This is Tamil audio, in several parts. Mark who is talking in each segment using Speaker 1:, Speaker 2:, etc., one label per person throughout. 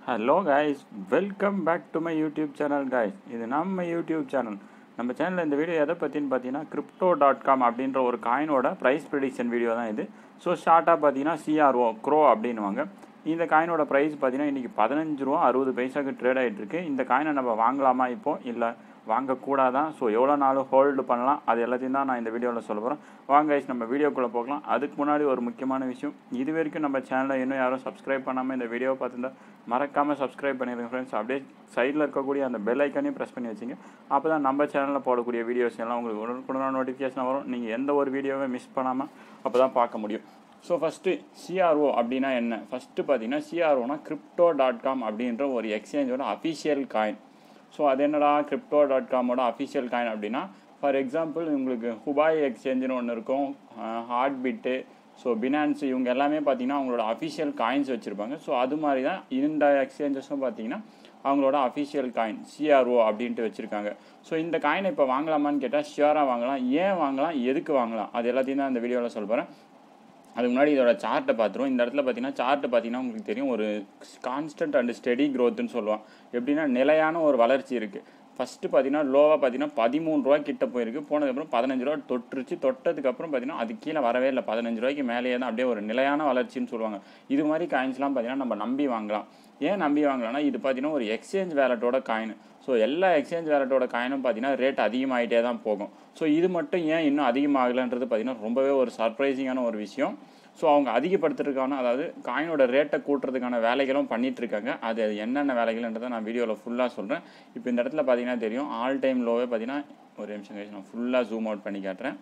Speaker 1: Hello guys welcome back to my YouTube channel guys இது நம்ம யூடியூப் சேனல் நம்ம சேனலில் இந்த வீடியோ எதை பற்றின்னு பார்த்தீங்கன்னா கிரிப்டோ டாட் காம் அப்படின்ற ஒரு காயினோட ப்ரைஸ் ப்ரிடிக்ஷன் வீடியோ தான் இது ஸோ ஷார்ட்டாக பார்த்தீங்கன்னா சிஆர்ஓ க்ரோ அப்படின்னுவாங்க இந்த காயினோட ப்ரைஸ் பார்த்தீங்கன்னா இன்றைக்கி பதினஞ்சு ரூபா அறுபது பைசாக்கு ட்ரேட் ஆகிட்டு இருக்கு இந்த காயினை நம்ம வாங்கலாமா இப்போ இல்லை வாங்கக்கூடாதான் ஸோ எவ்வளோ நாள் ஹோல்டு பண்ணலாம் அது எல்லாத்தையும் தான் நான் இந்த வீடியோவில் சொல்ல போகிறேன் வாங்க guys, நம்ம வீடியோக்குள்ளே போகலாம் அதுக்கு முன்னாடி ஒரு முக்கியமான விஷயம் இது வரைக்கும் நம்ம சேனலை இன்னும் யாரும் சப்ஸ்கிரைப் பண்ணாமல் இந்த வீடியோவை பார்த்துருந்தா மறக்காமல் சப்ஸ்கிரைப் பண்ணிடுங்க ஃப்ரெண்ட்ஸ் அப்படியே சைடில் இருக்கக்கூடிய அந்த பெல் ஐக்கானையும் ப்ரெஸ் பண்ணி வச்சுங்க அப்போ தான் நம்ம சேனலில் போடக்கூடிய வீடியோஸ் எல்லாம் உங்களுக்கு உடனுக்குடனாக நோட்டிஃபிகேஷன் வரும் நீங்கள் எந்த ஒரு வீடியோவை மிஸ் பண்ணாமல் அப்போ தான் பார்க்க முடியும் ஸோ ஃபஸ்ட்டு சிஆர்ஓ அப்படின்னா என்ன ஃபஸ்ட்டு பார்த்தீங்கன்னா சிஆர்ஓனா கிரிப்டோ டாட் காம் அப்படின்ற ஒரு எக்ஸ்சேஞ்சோட அஃபிஷியல் காயின் ஸோ அது என்னடா கிரிப்டோ டாட் காமோட அஃபிஷியல் காயின் அப்படின்னா ஃபார் எக்ஸாம்பிள் உங்களுக்கு ஹுபாய் எக்ஸ்சேஞ்சுன்னு ஒன்று இருக்கும் ஹார்ட் பிட்டு ஸோ பினான்ஸ் இவங்க எல்லாமே பார்த்தீங்கன்னா அவங்களோட அஃபிஷியல் காயின்ஸ் வச்சுருப்பாங்க ஸோ அது மாதிரி தான் இந்த எக்ஸ்சேஞ்சஸும் பார்த்தீங்கன்னா அவங்களோட அஃபிஷியல் காயின் சிஆர்ஓ அப்படின்ட்டு வச்சுருக்காங்க ஸோ இந்த காயினை இப்போ வாங்கலாமான்னு கேட்டால் ஷியராக வாங்கலாம் ஏன் வாங்கலாம் எதுக்கு வாங்கலாம் அது எல்லாத்தையும் தான் இந்த வீடியோவில் சொல்ல போகிறேன் அதுக்கு முன்னாடி இதோட சார்ட்டை பார்த்துருவோம் இந்த இடத்துல பார்த்தீங்கன்னா சார்ட்டு பார்த்தீங்கன்னா உங்களுக்கு தெரியும் ஒரு கான்ஸ்டன்ட் அண்ட் ஸ்டெடி க்ரோத்துன்னு சொல்லுவோம் எப்படின்னா நிலையான ஒரு வளர்ச்சி இருக்குது ஃபஸ்ட்டு பார்த்தீங்கன்னா லோவாக பார்த்தீங்கன்னா பதிமூணு ரூபா கிட்ட போயிருக்கு போனதுக்கப்புறம் பதினஞ்சு ரூபா தொட்டுருச்சு தொட்டதுக்கப்புறம் பார்த்தீங்கன்னா அது கீழே வரவே இல்லை பதினஞ்சு ரூபாய்க்கு மேலேயே தான் அப்படியே ஒரு நிலையான வளர்ச்சின்னு சொல்லுவாங்க இது மாதிரி காயின்ஸ்லாம் பார்த்தீங்கன்னா நம்ம நம்பி வாங்கலாம் ஏன் நம்பி வாங்கலாம்னா இது பார்த்தீங்கன்னா ஒரு எக்ஸ்சேஞ்ச் வேலட்டோட காயின் ஸோ எல்லா எக்ஸ்சேஞ்ச் வேலட்டோட காயினும் பார்த்தீங்கன்னா ரேட் அதிகமாகிட்டே தான் போகும் ஸோ இது மட்டும் ஏன் இன்னும் அதிகமாகலைன்றது பார்த்தீங்கன்னா ரொம்பவே ஒரு சர்ப்ரைசிங்கான ஒரு விஷயம் ஸோ அவங்க அதிகப்படுத்துறதுக்கான அதாவது காயினோட ரேட்டை கூட்டுறதுக்கான வேலைகளும் பண்ணிட்டு இருக்காங்க அது என்னென்ன வேலைகள்ன்றதை நான் வீடியோவில் ஃபுல்லாக சொல்கிறேன் இப்போ இந்த இடத்துல பார்த்தீங்கன்னா தெரியும் ஆல் டைம் லோவே பார்த்தீங்கன்னா ஒரு நிமிஷம் கழிச்சு நான் ஃபுல்லாக ஜூம் அவுட் பண்ணி காட்டுறேன்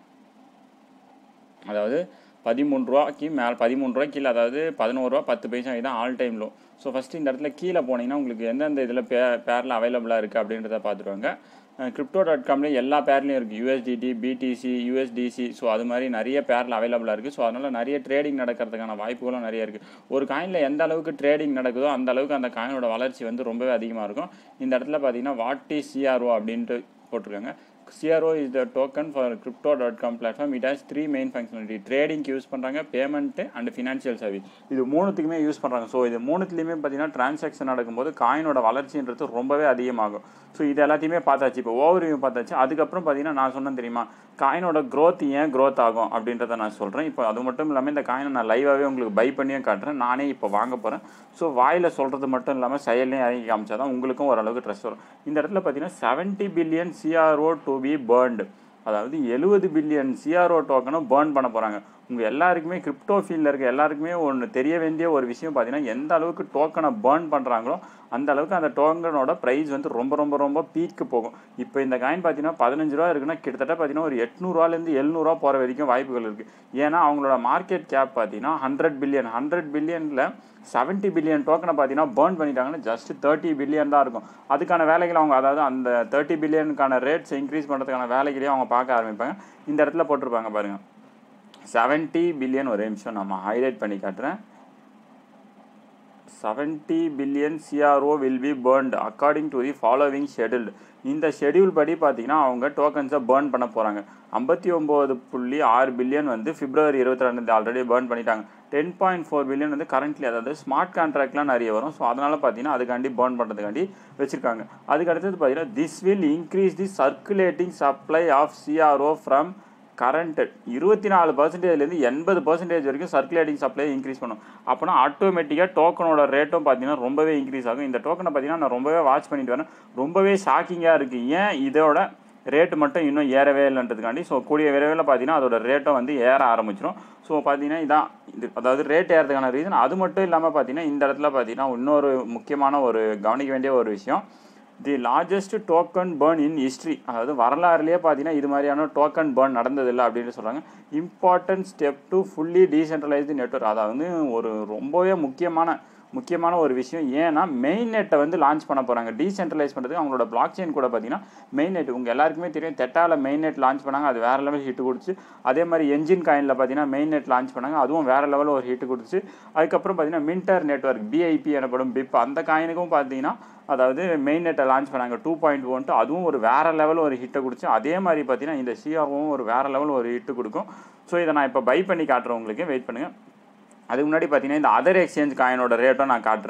Speaker 1: அதாவது பதிமூணு ரூபாய்க்கு மேலே பதிமூணு ரூபாய் கீழே அதாவது பதினோரு ரூபா பத்து பைசா தான் all time low so first இந்த இடத்துல கீழே போனீங்கன்னா உங்களுக்கு எந்தெந்த இதில் பே பேரில் அவைலபிளாக இருக்குது அப்படின்றத பார்த்துருவாங்க கிரிப்டோ டாட் காம்லேயும் எல்லா பேர்லையும் இருக்குது யூஎஸ்டிடி பிடிசி யூஎஸ்டிசி ஸோ அது மாதிரி நிறைய பேரில் அவைலபிளாக இருக்குது ஸோ அதனால் நிறைய ட்ரேடிங் நடக்கிறதுக்கான வாய்ப்புகளும் நிறைய இருக்குது ஒரு காயினில் எந்த அளவுக்கு ட்ரேடிங் நடக்குதோ அந்த அளவுக்கு அந்த காயினோட வளர்ச்சி வந்து ரொம்பவே அதிகமாக இருக்கும் இந்த இடத்துல பார்த்தீங்கன்னா வாட் இஸ் சிஆர்ஓ அப்படின்ட்டு போட்டிருக்காங்க CRO is the token for crypto.com platform. It has three main functionality. ட்ரேடிங்க்கு யூஸ் பண்ணுறாங்க பேமெண்ட்டு அண்ட் ஃபினான்ஷியல் சர்வீஸ் இது மூணுத்துக்குமே யூஸ் பண்ணுறாங்க ஸோ இது மூணுத்துலேயுமே பார்த்தீங்கன்னா டிரான்சாக்ஷன் நடக்கும்போது காயினோட வளர்ச்சின்றது ரொம்பவே அதிகமாகும் ஸோ இது எல்லாத்தையுமே பார்த்தாச்சு இப்போ ஓவர் வியூ பார்த்தாச்சு அதுக்கப்புறம் பார்த்தீங்கன்னா நான் சொன்னேன் தெரியுமா காயினோட growth ஏன் growth ஆகும் அப்படின்றத நான் சொல்கிறேன் இப்போ அது மட்டும் இல்லாமல் இந்த காயினை நான் லைவாகவே உங்களுக்கு பை பண்ணியும் காட்டுறேன் நானே இப்போ வாங்க போகிறேன் ஸோ வாயில் சொல்கிறது மட்டும் இல்லாமல் செயல்லையும் இறங்கி காமிச்சா தான் உங்களுக்கும் ஓரளவுக்கு ட்ரெஸ் வரும் இந்த இடத்துல பார்த்தீங்கன்னா seventy billion CRO to be burned அதாவது எழுபது பில்லியன் சிஆர்ஓ டோக்கனும் பேர்ன் பண்ண போகிறாங்க உங்கள் எல்லாருக்குமே கிரிப்டோ ஃபீல்டில் இருக்க எல்லாருக்குமே ஒன்று தெரிய வேண்டிய ஒரு விஷயம் பார்த்தீங்கன்னா எந்த அளவுக்கு டோக்கனை பேர்ன் பண்ணுறாங்களோ அந்த அளவுக்கு அந்த டோக்கனோட ப்ரைஸ் வந்து ரொம்ப ரொம்ப ரொம்ப பீக்கு போகும் இப்போ இந்த காயின் பார்த்தீங்கன்னா பதினஞ்சு ரூபா இருக்குன்னா கிட்டத்தட்ட பார்த்தீங்கன்னா ஒரு எட்நூறுவாலேருந்து எழுநூறுவா போகிற வரைக்கும் வாய்ப்புகள் இருக்குது ஏன்னா அவங்களோட மார்க்கெட் கேப் பார்த்தீங்கன்னா ஹண்ட்ரட் பில்லியன் ஹண்ட்ரட் பில்லியனில் செவன்ட்டி பில்லியன் டோக்கனை பார்த்தீங்கன்னா பேர்ன் பண்ணிட்டாங்கன்னா ஜஸ்ட் தேர்ட்டி பில்லியன் தான் இருக்கும் அதுக்கான வேலைகள் அவங்க அதாவது அந்த தேர்ட்டி பில்லியனுக்கான ரேட்ஸ் இன்க்ரீஸ் பண்ணுறதுக்கான வேலைகளையும் அவங்க பார்க்க ஆரம்பிப்பாங்க இந்த இடத்துல போட்டிருப்பாங்க பாருங்கள் செவன்ட்டி பில்லியன் ஒரு நிமிஷம் நம்ம ஹைலைட் பண்ணி காட்டுறேன் seventy billion CRO will be burned according to the following scheduled இந்த ஷெடியூல் படி பார்த்தீங்கன்னா அவங்க டோக்கன்ஸை பேர்ன் பண்ண போகிறாங்க ஐம்பத்தி ஒம்பது புள்ளி ஆறு பில்லியன் வந்து பிப்ரவரி இருபத்தி ரெண்டு ஆல்ரெடி பேர்ன் பண்ணிட்டாங்க டென் பாயிண்ட் ஃபோர் பில்லியன் வந்து கரண்ட்லி அதாவது ஸ்மார்ட் கான்ட்ராக்ட்லாம் நிறைய வரும் ஸோ அதனால் பார்த்தீங்கன்னா அதுக்காண்டி பேர்ன் பண்ணுறதுக்காண்டி வச்சுருக்காங்க அதுக்கு அடுத்தது பார்த்தீங்கன்னா this will increase the circulating supply of CRO from current இருபத்தி நாலு பர்சன்டேஜ்லேருந்து எண்பது பர்சன்டேஜ் வரைக்கும் சர்க்குலேட்டிங் சப்ளை இன்க்ரீஸ் பண்ணும் அப்போனா ஆட்டோமேட்டிக்காக டோக்கனோட ரேட்டும் பார்த்தீங்கன்னா ரொம்பவே இன்க்ரீஸ் ஆகும் இந்த டோக்கனை பார்த்தீங்கன்னா நான் ரொம்பவே வாட்ச் பண்ணிட்டு வரேன் ரொம்பவே ஷாக்கிங்காக இருக்குது ஏன் இதோட ரேட்டு மட்டும் இன்னும் ஏறவே இல்லைன்றதுக்காண்டி ஸோ கூடிய விரைவில் பார்த்தீங்கன்னா அதோட ரேட்டும் வந்து ஏற ஆரம்பிச்சிடும் ஸோ பார்த்தீங்கன்னா இதான் இது அதாவது ரேட் ஏறதுக்கான ரீசன் அது மட்டும் இல்லாமல் பார்த்தீங்கன்னா இந்த இடத்துல பார்த்தீங்கன்னா இன்னொரு முக்கியமான ஒரு கவனிக்க வேண்டிய ஒரு விஷயம் the largest token burn in history அதாவது வரலாறுலேயே பார்த்தீங்கன்னா இது மாதிரியான டோக்கன் பேர்ன் நடந்ததில்லை அப்படின்னு சொல்கிறாங்க important step to fully decentralised network அதாவது ஒரு ரொம்பவே முக்கியமான முக்கியமான ஒரு விஷயம் ஏன்னா மெயின் நெட்டை வந்து லான்ச் பண்ண போகிறாங்க டீசென்ட்ரலைஸ் பண்ணுறதுக்கு அவங்களோட பிளாக் செயின் கூட பார்த்தீங்கன்னா மெயின் நெட் உங்கள் எல்லாருக்குமே தெரியும் தெட்டாவில் மெயின் நெட் லான்ச் பண்ணாங்க அது வேறு லெவல் ஹிட் கொடுத்து அதே மாதிரி என்ஜின் காயினில் பார்த்தீங்கன்னா மெயின் நெட் லான்ச் பண்ணாங்க அதுவும் வேறு லெவலில் ஒரு ஹிட் கொடுத்துச்சு அதுக்கப்புறம் பார்த்தீங்கன்னா மின்டர் நெட்ஒர்க் பிஐபி எனப்படும் பிப் அந்த காயினுக்கும் பார்த்தீங்கன்னா அதாவது மெயின் நெட்டை லான்ச் பண்ணாங்க டூ பாயிண்ட் ஒன்ட்டு அதுவும் ஒரு வேறு லெவல் ஒரு ஹிட்டை கொடுத்து அதே மாதிரி பார்த்தீங்கன்னா இந்த சிஆர்ஓவும் ஒரு வேறு லெவல் ஒரு ஹிட்டு கொடுக்கும் ஸோ இதை நான் இப்போ பை பண்ணி காட்டுறேன் உங்களுக்கு வெயிட் பண்ணுங்கள் அதுக்கு முன்னாடி பார்த்தீங்கன்னா இந்த அதர் எக்ஸ்சேஞ்ச் காயினோட ரேட்டும் நான் காட்டுறேன்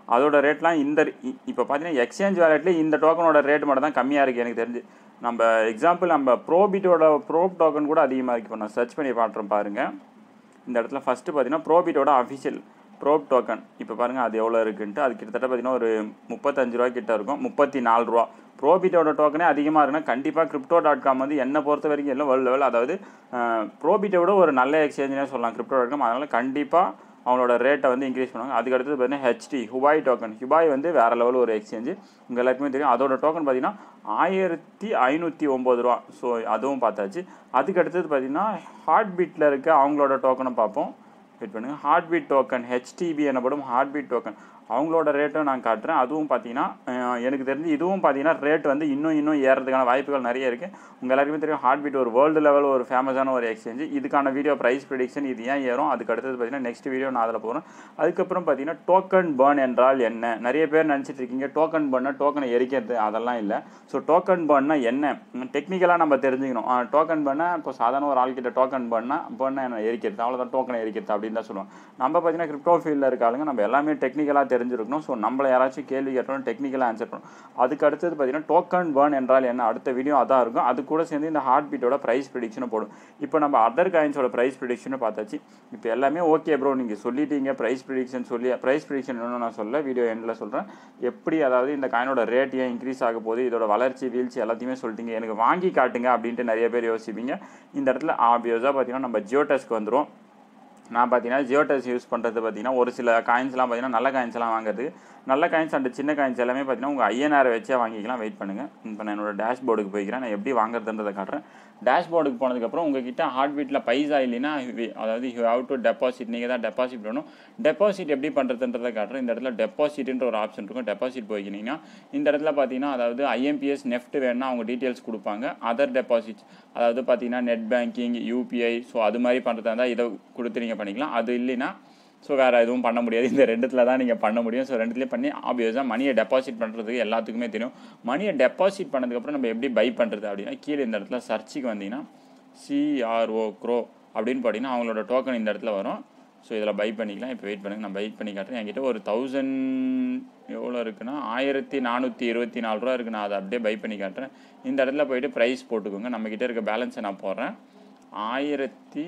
Speaker 1: அதோட ரேட்லாம் இந்த இப்போ பார்த்தீங்கன்னா எக்ஸ்சேஞ்ச் வேலட்லேயே இந்த டோக்கனோட ரேட் மட்டும் தான் கம்மியாக இருக்குது எனக்கு தெரிஞ்சு நம்ம எக்ஸாம்பிள் நம்ம ப்ரோபிட்டோட ப்ரோப் டோக்கன் கூட அதிகமாக இருக்குது இப்போ நான் சர்ச் பண்ணி பார்க்குறேன் பாருங்கள் இந்த இடத்துல ஃபஸ்ட்டு பார்த்தீங்கன்னா ப்ரோபிட்டோட அஃபிஷியல் ப்ரோப் டோக்கன் இப்போ பாருங்கள் அது எவ்வளோ இருக்குன்ட்டு அது கிட்டத்தட்ட பார்த்தீங்கன்னா ஒரு முப்பத்தஞ்சு ரூபா கிட்ட இருக்கும் முப்பத்தி நாலு ரூபா ப்ரோபிட்டோட டோக்கனே அதிகமாக இருக்குன்னா கண்டிப்பாக கிரிப்டோ டாட் காம் வந்து என்னை பொறுத்த வரைக்கும் எல்லாம் வேர்ல்டு லெவல் அதாவது ப்ரோபிட்டை விட ஒரு நல்ல எக்ஸ்சேஞ்சுனே சொல்லலாம் கிரிப்டோ டாட் காம் அதனால் கண்டிப்பாக அவங்களோட ரேட்டை வந்து இன்க்ரீஸ் பண்ணுவாங்க அதுக்கு அடுத்தது பார்த்தீங்கன்னா ஹெச்டி ஹுபாய் டோக்கன் ஹுபாய் வந்து வேறு லெவல் ஒரு எக்ஸ்சேஞ்சு உங்கள் எல்லாருக்குமே தெரியும் அதோட டோக்கன் பார்த்தீங்கன்னா ஆயிரத்தி ஐநூற்றி ஒம்பது ரூபா ஸோ அதுவும் பார்த்தாச்சு அதுக்கு அடுத்தது பார்த்தீங்கன்னா ஹார்ட் பீட்டில் இருக்க அவங்களோட டோக்கனை பார்ப்போம் வெயிட் பண்ணுங்கள் ஹார்ட் பீட் டோக்கன் ஹெச்டிபி எனப்படும் ஹார்ட் பீட் டோக்கன் அவங்களோட ரேட்டும் நான் காட்டுறேன் அதுவும் பார்த்தீங்கன்னா அஹ், எனக்கு தெரிஞ்சு இதுவும் பார்த்தீங்கன்னா ரேட் வந்து இன்னும் இன்னும் ஏறதுக்கான வாய்ப்புகள் நிறைய இருக்குது உங்கள் எல்லாருக்குமே தெரியும் ஹார்ட் பீட் ஒரு வேர்ல்டு லெவல் ஒரு ஃபேமஸான ஒரு எக்ஸ்சேஞ்சு இதுக்கான வீடியோ ப்ரைஸ் ப்ரிடிக்ஷன் இது ஏன் ஏறும் அதுக்கு அடுத்தது பார்த்தீங்கன்னா நெக்ஸ்ட் வீடியோ நான் அதில் போகிறேன் அதுக்கப்புறம் பார்த்தீங்கன்னா டோக்கன் பர்ன் என்றால் என்ன நிறைய பேர் நினச்சிட்டு இருக்கீங்க டோக்கன் பர்னா டோக்கனை எரிக்கிறது அதெல்லாம் இல்லை ஸோ டோக்கன் பர்னா என்ன டெக்னிக்கலாக நம்ம தெரிஞ்சுக்கணும் டோக்கன் பர்னா இப்போ சாதாரண ஒரு ஆள்கிட்ட டோக்கன் பர்னா பர்னா என்ன எரிக்கிறது அவ்வளோதான் டோக்கனை எரிக்கிறது அப்படின்னு தான் சொல்லுவோம் நம்ம பார்த்தீங்கன்னா கிரிப்டோ ஃபீல்டில் இருக்க ஆளுங்க நம்ம எல்லாமே டெக்னிக்கலாக தெரிஞ்சிருக்கணும் ஸோ நம்மளை யாராச்சும் கேள்வி கேட்டோம் டெக்னிக்கலாக ஆன்சர் பண்ணணும் அதுக்கு அடுத்தது பார்த்தீங்கன்னா டோக்கன் பர்ன் என்றால் என்ன அடுத்த வீடியோ அதான் இருக்கும் அது கூட சேர்ந்து இந்த ஹார்ட் பீட்டோட ப்ரைஸ் ப்ரிடிக்ஷனும் போடும் இப்போ நம்ம அதர் காயின்ஸோட ப்ரைஸ் ப்ரிடிக்ஷனும் பார்த்தாச்சு இப்போ எல்லாமே ஓகே ப்ரோ நீங்கள் சொல்லிட்டீங்க ப்ரைஸ் ப்ரிடிக்ஷன் சொல்லி ப்ரைஸ் ப்ரிடிக்ஷன் இன்னும் நான் சொல்ல வீடியோ எண்டில் சொல்கிறேன் எப்படி அதாவது இந்த காயினோட ரேட் ஏன் இன்க்ரீஸ் ஆக போகுது இதோட வளர்ச்சி வீழ்ச்சி எல்லாத்தையுமே சொல்லிட்டீங்க எனக்கு வாங்கி காட்டுங்க அப்படின்ட்டு நிறைய பேர் யோசிப்பீங்க இந்த இடத்துல ஆப்வியஸாக பார்த்தீங்கன்னா நம்ம ஜியோடெஸ்க்கு வந்துடும் நான் பார்த்தீங்கன்னா ஜியோடெஸ் யூஸ் பண்ணுறது பார்த்தீங்கன்னா ஒரு சில காயின்ஸ்லாம் பார்த்தீங்கன்னா நல்ல காயின்ஸ்லாம் வாங்குறது நல்ல காயின்ஸ் அண்ட் சின்ன காயின்ஸ் எல்லாமே பார்த்தீங்கன்னா உங்கள் ஐஎன்ஆரை வச்சே வாங்கிக்கலாம் வெயிட் பண்ணுங்கள் இப்போ நான் என்னோட டேஷ்போர்டுக்கு போய்க்கிறேன் நான் எப்படி வாங்குறதுன்றதை காட்டுறேன் டேஷ்போர்டுக்கு போனதுக்கப்புறம் உங்ககிட்ட ஹார்ட் பீட்டில் பைசா இல்லைன்னா வி- அதாவது யூ ஹவ் டு டெபாசிட் நீங்கள் தான் டெபாசிட் பண்ணணும் டெபாசிட் எப்படி பண்ணுறதுன்றதை காட்டுறேன் இந்த இடத்துல டெபாசிட்ன்ற ஒரு ஆப்ஷன் இருக்கும் டெபாசிட் போய்க்கினீங்கன்னா இந்த இடத்துல பார்த்தீங்கன்னா அதாவது ஐஎம்பிஎஸ் நெஃப்ட் வேணும்னா அவங்க டீட்டெயில்ஸ் கொடுப்பாங்க அதர் டெபாசிட்ஸ் அதாவது பார்த்தீங்கன்னா நெட் பேங்கிங் யூபிஐ ஸோ அது மாதிரி பண்ணுறதா இருந்தால் இதை கொடுத்து நீங்கள் பண்ணிக்கலாம் அது இல்லைன்னா ஸோ வேறு எதுவும் பண்ண முடியாது இந்த ரெண்டுத்தில் தான் நீங்கள் பண்ண முடியும் ஸோ ரெண்டுத்துலேயே பண்ணி ஆப்வியஸாக மணியை டெபாசிட் பண்ணுறதுக்கு எல்லாத்துக்குமே தெரியும் மணியை டெபாசிட் பண்ணதுக்கப்புறம் நம்ம எப்படி பை பண்ணுறது அப்படின்னா கீழே இந்த இடத்துல சர்ச்சுக்கு வந்தீங்கன்னா சிஆர்ஓ க்ரோ அப்படின்னு பார்த்தீங்கன்னா அவங்களோட டோக்கன் இந்த இடத்துல வரும் ஸோ இதில் பை பண்ணிக்கலாம் இப்போ வெயிட் பண்ணுங்க நான் பை பண்ணி காட்டுறேன் என்கிட்ட ஒரு தௌசண்ட் எவ்வளோ இருக்குன்னா ஆயிரத்தி நானூற்றி இருபத்தி நாலு ரூபா இருக்குது நான் அதை அப்படியே பை பண்ணி காட்டுறேன் இந்த இடத்துல போயிட்டு ப்ரைஸ் போட்டுக்கோங்க நம்மக்கிட்ட இருக்க பேலன்ஸை நான் போடுறேன் ஆயிரத்தி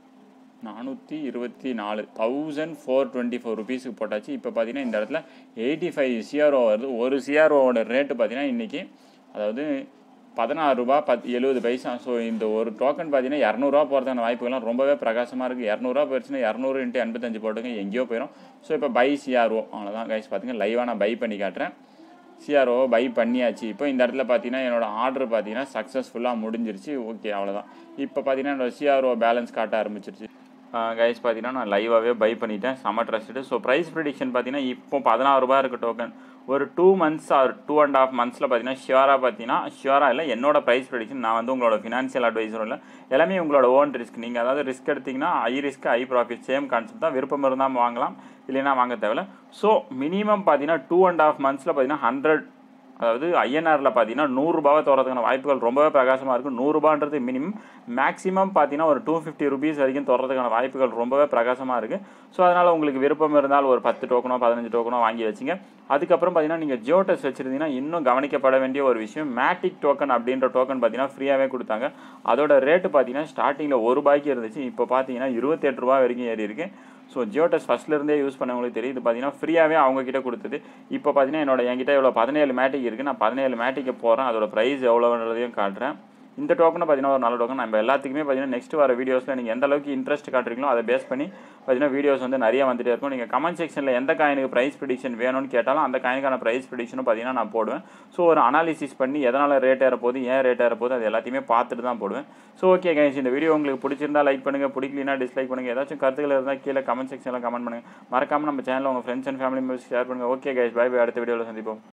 Speaker 1: நானூற்றி இருபத்தி நாலு தௌசண்ட் ஃபோர் டுவெண்ட்டி ஃபோர் ருபீஸுக்கு போட்டாச்சு இப்போ பார்த்தீங்கன்னா இந்த இடத்துல எயிட்டி ஃபைவ் சிஆர்ஓ வருது ஒரு சிஆர்ஓவோட ரேட்டு பார்த்தீங்கன்னா இன்றைக்கி அதாவது பதினாறு ரூபா பத் எழுபது பைசா ஸோ இந்த ஒரு டோக்கன் பார்த்தீங்கன்னா இரநூறுவா போகிறதுக்கான வாய்ப்புகள்லாம் ரொம்பவே பிரகாசமாக இருக்குது இரநூறுவா போயிடுச்சுன்னா இரநூறு இன்ட்டு எண்பத்தஞ்சு போட்டுங்க எங்கேயோ போயிடும் ஸோ இப்போ பை சிஆர்ஓ அவ்வளோதான் கைஸ் பார்த்தீங்கன்னா லைவாக நான் பை பண்ணி காட்டுறேன் சிஆர்ஓ பை பண்ணியாச்சு இப்போ இந்த இடத்துல பார்த்தீங்கன்னா என்னோட ஆர்டர் பார்த்தீங்கன்னா சக்ஸஸ்ஃபுல்லாக முடிஞ்சிருச்சு ஓகே அவ்வளோதான் இப்போ பார்த்தீங்கன்னா என்னோட சிஆர்ஓ பேலன்ஸ் காட்ட ஆரம்பிச்சிருச்சு கைஸ் பார்த்தீங்கன்னா நான் லைவாகவே பை பண்ணிட்டேன் செம ட்ரஸ்ட்டு ஸோ ப்ரைஸ் ப்ரிடிக்ஷன் பார்த்தீங்கன்னா இப்போ பதினாறு ரூபாய் இருக்க டோக்கன் ஒரு two months or two and half மந்த்ஸில் பார்த்தீங்கன்னா ஷியோராக பார்த்தீங்கன்னா ஷியோராக இல்லை என்னோட ப்ரைஸ் ப்ரிடிக்ஷன் நான் வந்து உங்களோட ஃபினான்ஷியல் அட்வைஸரும் இல்லை எல்லாமே உங்களோட ஓன் ரிஸ்க் நீங்கள் அதாவது ரிஸ்க் எடுத்தீங்கன்னா high risk high profit same concept தான் விருப்பம் இருந்தால் வாங்கலாம் இல்லைன்னா வாங்க தேவையில்ல ஸோ மினிமம் பார்த்தீங்கன்னா டூ அண்ட் ஆஃப் மந்த்ஸில் பார்த்தீங்கன்னா ஹண்ட்ரட் அதாவது ஐஎன்ஆரில் பார்த்தீங்கன்னா நூறுரூபாவை தோறதுக்கான வாய்ப்புகள் ரொம்பவே பிரகாசமாக இருக்கும் நூறுரூபான்றது மினிமம் மேக்ஸிமம் பார்த்தீங்கன்னா ஒரு டூ ஃபிஃப்டி ருபீஸ் வரைக்கும் தோறதுக்கான வாய்ப்புகள் ரொம்பவே பிரகாசமாக இருக்குது ஸோ அதனால் உங்களுக்கு விருப்பம் இருந்தால் ஒரு பத்து டோக்கனோ பதினஞ்சு டோக்கனோ வாங்கி வச்சுங்க அதுக்கப்புறம் பார்த்தீங்கன்னா நீங்கள் ஜியோடெஸ் வச்சுருந்தீங்கன்னா இன்னும் கவனிக்கப்பட வேண்டிய ஒரு விஷயம் மேட்டிக் டோக்கன் அப்படின்ற டோக்கன் பார்த்தீங்கன்னா ஃப்ரீயாகவே கொடுத்தாங்க அதோட ரேட்டு பார்த்தீங்கன்னா ஸ்டார்டிங்கில் ஒரு ரூபாய்க்கு இருந்துச்சு இப்போ பார்த்தீங்கன்னா இருபத்தெட்டு ரூபா வரைக்கும் ஏறி இருக்கு ஸோ ஜியோடெஸ் ஃபஸ்ட்லேருந்தே யூஸ் பண்ணவங்களுக்கு தெரியும் இது பார்த்தீங்கன்னா ஃப்ரீயாகவே அவங்க கிட்ட கொடுத்தது இப்போ பார்த்தீங்கன்னா என்னோட என்கிட்ட எவ்வளோ பதினேழு மேட்டிக் இருக்குது நான் பதினேழு மேட்டிக்கு போகிறேன் அதோட ப்ரைஸ் எவ்வளோன்றதையும் காட்டுறேன் இந்த டோக்கனை பார்த்தீங்கன்னா ஒரு நல்ல டோக்கன் நம்ம எல்லாத்துக்குமே பார்த்தீங்கன்னா நெக்ஸ்ட் வர வீடியோஸில் நீங்கள் எந்த அளவுக்கு இன்ட்ரெஸ்ட் காட்டுறீங்களோ அதை பேஸ் பண்ணி பார்த்தீங்கன்னா வீடியோஸ் வந்து நிறைய வந்துட்டே இருக்கும் நீங்கள் கமெண்ட் செக்ஷனில் எந்த காயினுக்கு ப்ரைஸ் ப்ரிடிக்ஷன் வேணும்னு கேட்டாலும் அந்த காயினுக்கான ப்ரைஸ் ப்ரிடிக்ஷனும் பார்த்தீங்கன்னா நான் போடுவேன் ஸோ ஒரு அனாலிசிஸ் பண்ணி எதனால் ரேட் ஏற போகுது ஏன் ரேட் ஏற போகுது அது எல்லாத்தையுமே பார்த்துட்டு தான் போடுவேன் ஸோ ஓகே கைஸ் இந்த வீடியோ உங்களுக்கு பிடிச்சிருந்தா லைக் பண்ணுங்கள் பிடிக்கலனா டிஸ்லைக் பண்ணுங்கள் ஏதாச்சும் கருத்துக்கள் இருந்தால் கீழே கமெண்ட் செக்ஷனில் கமெண்ட் பண்ணுங்கள் மறக்காமல் நம்ம சேனலில் உங்கள் friends and family members share பண்ணுங்கள் ஓகே கைஸ் பை பை அடுத்த வீடியோவில் சந்திப்போம்